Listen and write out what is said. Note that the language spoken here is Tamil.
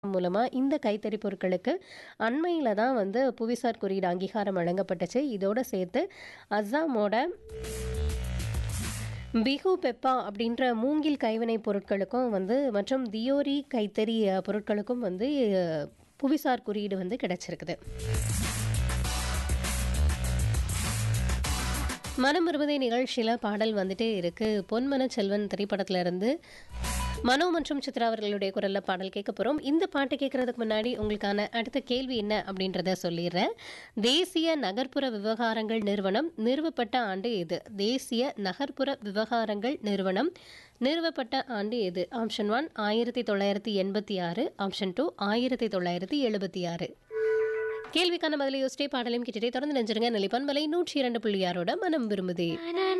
மூலமா இந்த கைத்தறி பொருட்களுக்கு அண்மையில தான் வந்து புவிசார் குறியீடு அங்கீகாரம் வழங்கப்பட்டுச்சு இதோட சேர்த்து அஸ்ஸாமோட பிஹு பெப்பா அப்படின்ற மூங்கில் கைவினைப் பொருட்களுக்கும் வந்து மற்றும் தியோரி கைத்தறி அஹ், பொருட்களுக்கும் வந்து அஹ், புவிசார் குறியீடு வந்து கிடைச்சிருக்குது மனம் விரும்புதே நிகழ்ச்சியில் பாடல் வந்துட்டே இருக்கு பொன்மன செல்வன் திரைப்படத்துல இருந்து மனோ மற்றும் சித்ரா அவர்களுடைய குரல்ல பாடல் கேட்க போறோம் இந்த பாட்டு கேட்கறதுக்கு முன்னாடி உங்களுக்கான அடுத்த கேள்வி என்ன அப்படின்றத சொல்லிடுறேன் தேசிய நகர்ப்புற விவகாரங்கள் நிறுவனம் நிறுவப்பட்ட ஆண்டு எது தேசிய நகர்ப்புற விவகாரங்கள் நிறுவனம் நிறுவப்பட்ட ஆண்டு எது ஆப்ஷன் ஒன் ஆயிரத்தி தொள்ளாயிரத்தி எண்பத்தி ஆறு ஆப்ஷன் டூ ஆயிரத்தி தொள்ளாயிரத்தி எழுபத்தி ஆறு கேள்விக்கான பதிலை யோசிச்சே பாடலையும் கேட்டுட்டே தொடர்ந்து நினைச்சிருங்க நிலைப்பன்மலை நூற்றி இரண்டு புள்ளி ஆறோட மனம் விரும்புதே